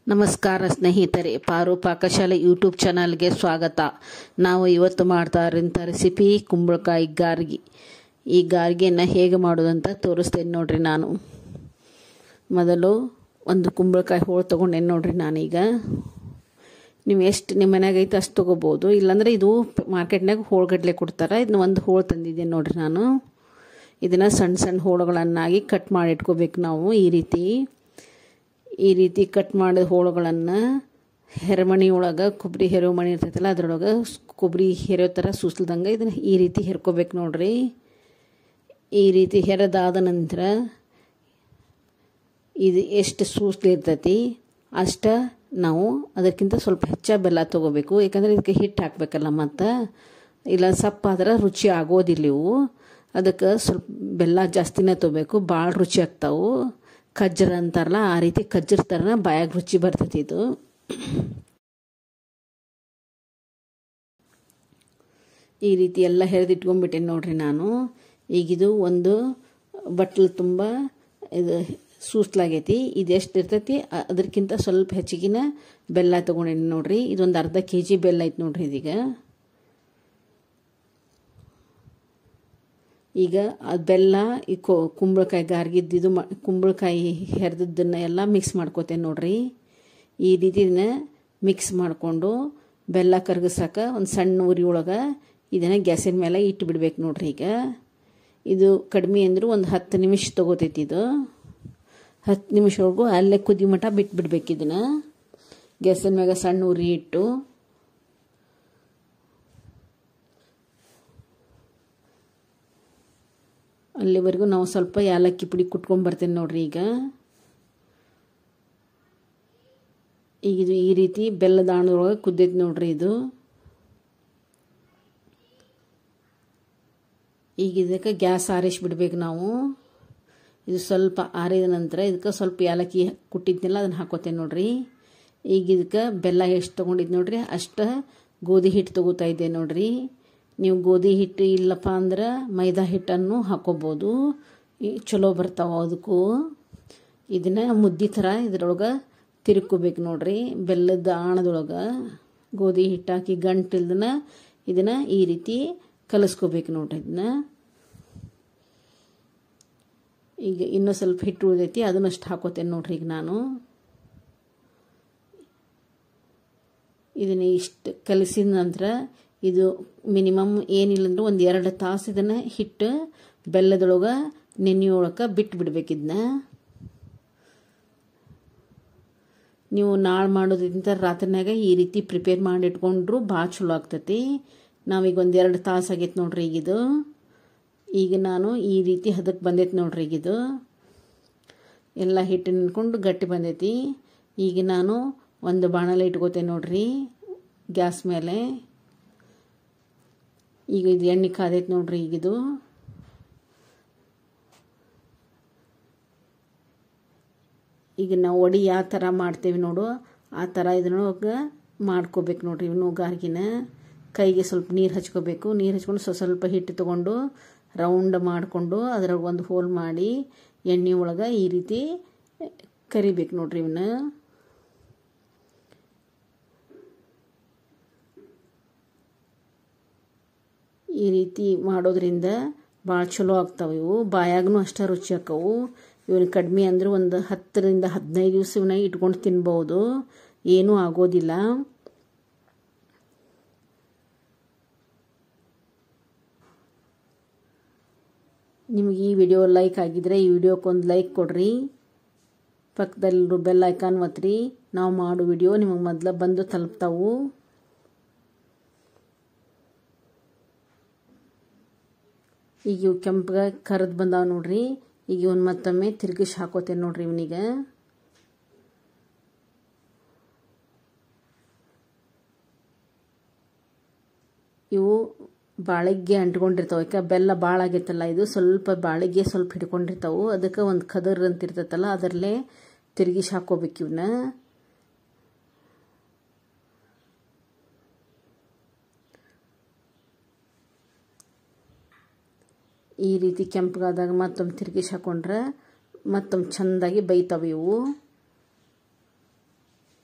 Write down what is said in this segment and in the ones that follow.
ನಮಸ್ಕಾರ ಸ್ನೇಹಿತರೆ ಪಾರು ಪಾಕಶಾಲೆ ಯೂಟ್ಯೂಬ್ ಚಾನಲ್ಗೆ ಸ್ವಾಗತ ನಾವು ಇವತ್ತು ಮಾಡ್ತಾ ಇರೋಂಥ ರೆಸಿಪಿ ಕುಂಬಳಕಾಯಿ ಗಾರ್ಗಿ ಈ ಗಾರ್ಗಿಯನ್ನು ಹೇಗೆ ಮಾಡೋದಂತ ತೋರಿಸ್ತೇನೆ ನೋಡ್ರಿ ನಾನು ಮೊದಲು ಒಂದು ಕುಂಬಳಕಾಯಿ ಹೋಳು ತೊಗೊಂಡೇನು ನೋಡ್ರಿ ನಾನೀಗ ನೀವು ಎಷ್ಟು ನಿಮ್ಮ ಮನ್ಯಾಗ ಐತೆ ಅಷ್ಟು ತೊಗೋಬೋದು ಇಲ್ಲಾಂದ್ರೆ ಇದು ಮಾರ್ಕೆಟ್ನಾಗ ಹೋಳ್ಗಡ್ಲೆ ಕೊಡ್ತಾರೆ ಇದನ್ನ ಒಂದು ಹೋಳು ತಂದಿದ್ದೇನೆ ನೋಡ್ರಿ ನಾನು ಇದನ್ನು ಸಣ್ಣ ಸಣ್ಣ ಹೋಳುಗಳನ್ನಾಗಿ ಕಟ್ ಮಾಡಿ ಇಟ್ಕೋಬೇಕು ನಾವು ಈ ರೀತಿ ಈ ರೀತಿ ಕಟ್ ಮಾಡಿದ ಹೋಳುಗಳನ್ನು ಹೆರಮಣಿ ಒಳಗೆ ಕೊಬ್ಬರಿ ಹೆರೋ ಮಣಿ ಇರ್ತೈತಲ್ಲ ಅದ್ರೊಳಗೆ ಕೊಬ್ಬರಿ ಹೆರೋ ಥರ ಸುಸ್ಲ್ದಂಗೆ ಇದನ್ನು ಈ ರೀತಿ ಹೆರ್ಕೋಬೇಕು ನೋಡ್ರಿ ಈ ರೀತಿ ಹೆರದಾದ ನಂತರ ಇದು ಎಷ್ಟು ಸೂಸ್ಲಿ ಇರ್ತೈತಿ ಅಷ್ಟ ನಾವು ಅದಕ್ಕಿಂತ ಸ್ವಲ್ಪ ಹೆಚ್ಚ ಬೆಲ್ಲ ತೊಗೋಬೇಕು ಯಾಕಂದರೆ ಇದಕ್ಕೆ ಹಿಟ್ಟು ಹಾಕಬೇಕಲ್ಲ ಮತ್ತು ಇಲ್ಲ ಸಪ್ಪಾದ್ರೆ ರುಚಿ ಆಗೋದಿಲ್ಲ ಇವು ಅದಕ್ಕೆ ಸ್ವಲ್ಪ ಬೆಲ್ಲ ಜಾಸ್ತಿನೇ ತೊಗೋಬೇಕು ಭಾಳ ರುಚಿ ಆಗ್ತಾವು ಖಜ್ಜರ ಅಂತಾರಲ್ಲ ಆ ರೀತಿ ಖಜ್ಜರ ಥರನ ಬಾಯಾಗ ರುಚಿ ಬರ್ತೈತಿ ಇದು ಈ ರೀತಿ ಎಲ್ಲ ಹೆರೆದಿಟ್ಕೊಂಡ್ಬಿಟ್ಟೆ ನೋಡ್ರಿ ನಾನು ಈಗಿದು ಒಂದು ಬಟ್ಲು ತುಂಬ ಇದು ಸೂಸ್ಲಾಗೈತಿ ಇದು ಎಷ್ಟು ಇರ್ತೈತಿ ಅದಕ್ಕಿಂತ ಸ್ವಲ್ಪ ಹೆಚ್ಚಿಗಿನ ಬೆಲ್ಲ ತೊಗೊಂಡೇನಿ ನೋಡ್ರಿ ಇದೊಂದು ಅರ್ಧ ಕೆ ಜಿ ಬೆಲ್ಲ ಐತೆ ನೋಡ್ರಿ ಇದೀಗ ಈಗ ಅದು ಬೆಲ್ಲ ಈ ಕೊ ಕುಂಬಳಕಾಯಿ ಗಾರ್ಗಿದ್ದು ಮ ಕುಂಬಳಕಾಯಿ ಹೆರ್ದದ್ದನ್ನು ಎಲ್ಲ ಮಿಕ್ಸ್ ಮಾಡ್ಕೋತೇನೆ ನೋಡ್ರಿ ಈ ರೀತಿನ ಮಿಕ್ಸ್ ಮಾಡಿಕೊಂಡು ಬೆಲ್ಲ ಕರಗಿಸಾಕ ಒಂದು ಸಣ್ಣ ಉರಿ ಒಳಗೆ ಇದನ್ನು ಗ್ಯಾಸಿನ ಮೇಲೆ ಇಟ್ಟು ಬಿಡ್ಬೇಕು ನೋಡ್ರಿ ಈಗ ಇದು ಕಡಿಮೆ ಅಂದರೂ ಒಂದು ಹತ್ತು ನಿಮಿಷ ತೊಗೋತೈತಿ ಇದು ಹತ್ತು ನಿಮಿಷವರೆಗೂ ಅಲ್ಲೇ ಕುದಿ ಮಟ ಬಿಟ್ಬಿಡ್ಬೇಕು ಇದನ್ನು ಗ್ಯಾಸಿನ ಮ್ಯಾಗ ಸಣ್ಣ ಉರಿ ಇಟ್ಟು ಅಲ್ಲಿವರೆಗೂ ನಾವು ಸ್ವಲ್ಪ ಯಾಲಕ್ಕಿ ಪುಡಿ ಕುಟ್ಕೊಂಡು ಬರ್ತೇನೆ ನೋಡ್ರಿ ಈಗ ಈಗ ಇದು ಈ ರೀತಿ ಬೆಲ್ಲದ ಆಣದೊಳಗೆ ಕುದ್ದೈತಿ ನೋಡ್ರಿ ಇದು ಈಗ ಇದಕ್ಕೆ ಗ್ಯಾಸ್ ಆರಿಸ್ಬಿಡ್ಬೇಕು ನಾವು ಇದು ಸ್ವಲ್ಪ ಆರಿದ ನಂತರ ಇದಕ್ಕೆ ಸ್ವಲ್ಪ ಯಾಲಕ್ಕಿ ಕುಟ್ಟಿದ್ನೆಲ್ಲ ಅದನ್ನು ಹಾಕೋತೇನೆ ನೋಡ್ರಿ ಈಗ ಇದಕ್ಕೆ ಬೆಲ್ಲ ಎಷ್ಟು ತೊಗೊಂಡಿದ್ದು ನೋಡ್ರಿ ಅಷ್ಟು ಗೋಧಿ ಹಿಟ್ಟು ತೊಗೋತಾ ಇದ್ದೆ ನೋಡ್ರಿ ನೀವು ಗೋಧಿ ಹಿಟ್ಟು ಇಲ್ಲಪ್ಪ ಅಂದ್ರೆ ಮೈದಾ ಹಿಟ್ಟನ್ನು ಹಾಕೋಬೋದು ಚಲೋ ಬರ್ತಾವೆ ಅದಕ್ಕೂ ಇದನ್ನು ಮುದ್ದೆ ಥರ ಇದ್ರೊಳಗೆ ತಿರ್ಕೋಬೇಕು ನೋಡ್ರಿ ಬೆಲ್ಲದ ಆಣದೊಳಗೆ ಗೋಧಿ ಹಿಟ್ಟು ಹಾಕಿ ಗಂಟಿಲ್ದನ ಇದನ್ನು ಈ ರೀತಿ ಕಲಿಸ್ಕೋಬೇಕು ನೋಡ್ರಿ ಇದನ್ನ ಈಗ ಇನ್ನೂ ಸ್ವಲ್ಪ ಹಿಟ್ಟು ಉಳಿದೈತಿ ಅದನ್ನಷ್ಟು ಹಾಕೋತೇನೆ ನೋಡ್ರಿ ಈಗ ನಾನು ಇದನ್ನು ಇಷ್ಟು ಕಲಿಸಿದ ನಂತರ ಇದು ಮಿನಿಮಮ್ ಏನಿಲ್ಲ ಅಂದ್ರೆ ಒಂದು ಎರಡು ತಾಸು ಇದನ್ನು ಹಿಟ್ಟು ಬೆಲ್ಲದೊಳಗೆ ನೆನೆಯೊಳಗೆ ಬಿಟ್ಟು ಬಿಡ್ಬೇಕು ಇದನ್ನ ನೀವು ನಾಳೆ ಮಾಡೋದ್ರಿಂದ ರಾತ್ರಿನಾಗ ಈ ರೀತಿ ಪ್ರಿಪೇರ್ ಮಾಡಿ ಇಟ್ಕೊಂಡ್ರು ಭಾಳ ಚಲೋ ಆಗ್ತೈತಿ ನಾವೀಗ ಒಂದು ಎರಡು ತಾಸು ಆಗೈತೆ ನೋಡ್ರಿ ಈಗಿದು ಈಗ ನಾನು ಈ ರೀತಿ ಹದಕ್ಕೆ ಬಂದೈತೆ ನೋಡ್ರಿ ಈಗಿದು ಎಲ್ಲ ಹಿಟ್ಟು ನಿನ್ಕೊಂಡು ಗಟ್ಟಿ ಬಂದೈತಿ ಈಗ ನಾನು ಒಂದು ಬಾಣಲೆ ಇಟ್ಕೋತೇನೆ ನೋಡ್ರಿ ಗ್ಯಾಸ್ ಮೇಲೆ ಈಗ ಇದು ಎಣ್ಣೆ ಕಾದೈತೆ ನೋಡ್ರಿ ಈಗಿದು ಈಗ ನಾವು ಒಡಿ ಯಾವ ಥರ ಮಾಡ್ತೇವೆ ನೋಡು ಆ ಥರ ಇದನ್ನೊಳಗೆ ಮಾಡ್ಕೋಬೇಕು ನೋಡ್ರಿ ಇವನು ಗಾರ್ಗಿನ ಕೈಗೆ ಸ್ವಲ್ಪ ನೀರು ಹಚ್ಕೋಬೇಕು ನೀರು ಹಚ್ಕೊಂಡು ಸ್ವಲ್ಪ ಸ್ವಲ್ಪ ಹಿಟ್ಟು ತೊಗೊಂಡು ರೌಂಡ್ ಮಾಡಿಕೊಂಡು ಅದ್ರಾಗ ಒಂದು ಹೋಲ್ ಮಾಡಿ ಎಣ್ಣೆ ಒಳಗೆ ಈ ರೀತಿ ಕರಿಬೇಕು ನೋಡ್ರಿ ಇವನ್ನ ಈ ರೀತಿ ಮಾಡೋದ್ರಿಂದ ಭಾಳ ಚಲೋ ಆಗ್ತಾವೆ ಇವು ಬಾಯಾಗೂ ಅಷ್ಟೇ ರುಚಿ ಆಕ್ಕವು ಇವನು ಕಡಿಮೆ ಅಂದ್ರೆ ಒಂದು ಹತ್ತರಿಂದ ಹದಿನೈದು ದಿವಸ ಇವನ್ನ ಇಟ್ಕೊಂಡು ತಿನ್ಬೋದು ಏನೂ ಆಗೋದಿಲ್ಲ ನಿಮಗೆ ಈ ವಿಡಿಯೋ ಲೈಕ್ ಆಗಿದ್ರೆ ಈ ವಿಡಿಯೋಕ್ಕೊಂದು ಲೈಕ್ ಕೊಡ್ರಿ ಪಕ್ಕದಲ್ಲೂ ಬೆಲ್ ಐಕಾನ್ ಒತ್ತಿರಿ ನಾವು ಮಾಡೋ ವಿಡಿಯೋ ನಿಮಗೆ ಮೊದಲು ಬಂದು ತಲುಪ್ತಾವು ಈಗ ಇವು ಕೆಂಪಗೆ ಕರೆದು ಬಂದಾವ ನೋಡ್ರಿ ಈಗ ಇವನ್ ಮತ್ತೊಮ್ಮೆ ತಿರ್ಗಿಸಿ ಹಾಕೋತೇನೆ ನೋಡ್ರಿ ಇವನಿಗೆ ಇವು ಬಾಳಿಗೆ ಅಂಟ್ಕೊಂಡಿರ್ತಾವೆ ಯಾಕೆ ಬೆಲ್ಲ ಭಾಳ ಆಗೈತಲ್ಲ ಇದು ಸ್ವಲ್ಪ ಬಾಳಿಗೆ ಸ್ವಲ್ಪ ಹಿಡ್ಕೊಂಡಿರ್ತಾವೆ ಅದಕ್ಕೆ ಒಂದು ಕದರ್ ಅಂತ ಇರ್ತೈತಲ್ಲ ಅದರಲ್ಲೇ ತಿರುಗಿಸಿ ಹಾಕೋಬೇಕು ಇವನ್ನ ಈ ರೀತಿ ಕೆಂಪಗಾದಾಗ ಮತ್ತೊಮ್ಮೆ ತಿರುಗಿಸಿ ಹಾಕೊಂಡ್ರೆ ಮತ್ತೊಮ್ಮೆ ಚೆಂದಾಗಿ ಬೈತಾವೆ ಇವು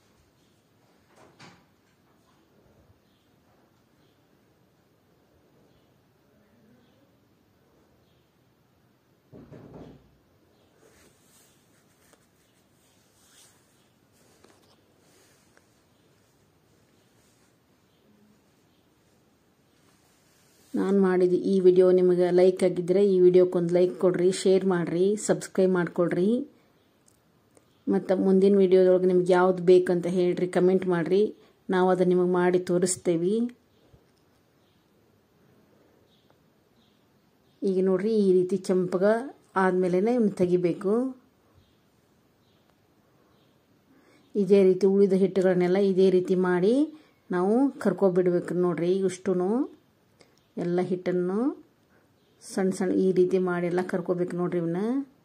ನಾನು ಮಾಡಿದ ಈ ವಿಡಿಯೋ ನಿಮಗೆ ಲೈಕ್ ಆಗಿದ್ದರೆ ಈ ವಿಡಿಯೋಕ್ಕೊಂದು ಲೈಕ್ ಕೊಡ್ರಿ ಶೇರ್ ಮಾಡಿರಿ ಸಬ್ಸ್ಕ್ರೈಬ್ ಮಾಡಿಕೊಡ್ರಿ ಮತ್ತು ಮುಂದಿನ ವಿಡಿಯೋದೊಳಗೆ ನಿಮ್ಗೆ ಯಾವ್ದು ಬೇಕಂತ ಹೇಳ್ರಿ ಕಮೆಂಟ್ ಮಾಡಿರಿ ನಾವು ಅದನ್ನು ನಿಮಗೆ ಮಾಡಿ ತೋರಿಸ್ತೇವೆ ಈಗ ನೋಡ್ರಿ ಈ ರೀತಿ ಚಂಪಗ ಆದಮೇಲೆ ಇವನ್ನ ತೆಗಿಬೇಕು ಇದೇ ರೀತಿ ಉಳಿದ ಹಿಟ್ಟುಗಳನ್ನೆಲ್ಲ ಇದೇ ರೀತಿ ಮಾಡಿ ನಾವು ಕರ್ಕೊಬಿಡ್ಬೇಕು ನೋಡ್ರಿ ಇಷ್ಟು ಎಲ್ಲ ಹಿಟ್ಟನ್ನು ಸಣ್ಣ ಸಣ್ಣ ಈ ರೀತಿ ಮಾಡಿ ಎಲ್ಲ ಕರ್ಕೋಬೇಕು ನೋಡ್ರಿ ಇವನ್ನ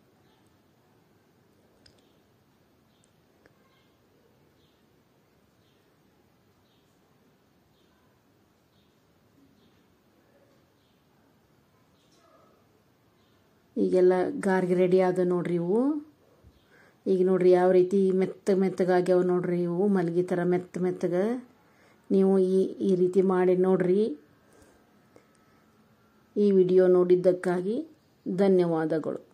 ಈಗೆಲ್ಲ ಗಾರ್ಗೆ ರೆಡಿ ಆದ ನೋಡ್ರಿ ಇವು ಈಗ ನೋಡ್ರಿ ಯಾವ ರೀತಿ ಮೆತ್ತ ಮೆತ್ತಗಾಗ್ಯಾವ ನೋಡ್ರಿ ಇವು ಮಲ್ಗಿ ಥರ ಮೆತ್ತ ಮೆತ್ತಗ ನೀವು ಈ ಈ ರೀತಿ ಮಾಡಿ ನೋಡ್ರಿ ಈ ವಿಡಿಯೋ ನೋಡಿದ್ದಕ್ಕಾಗಿ ಧನ್ಯವಾದಗಳು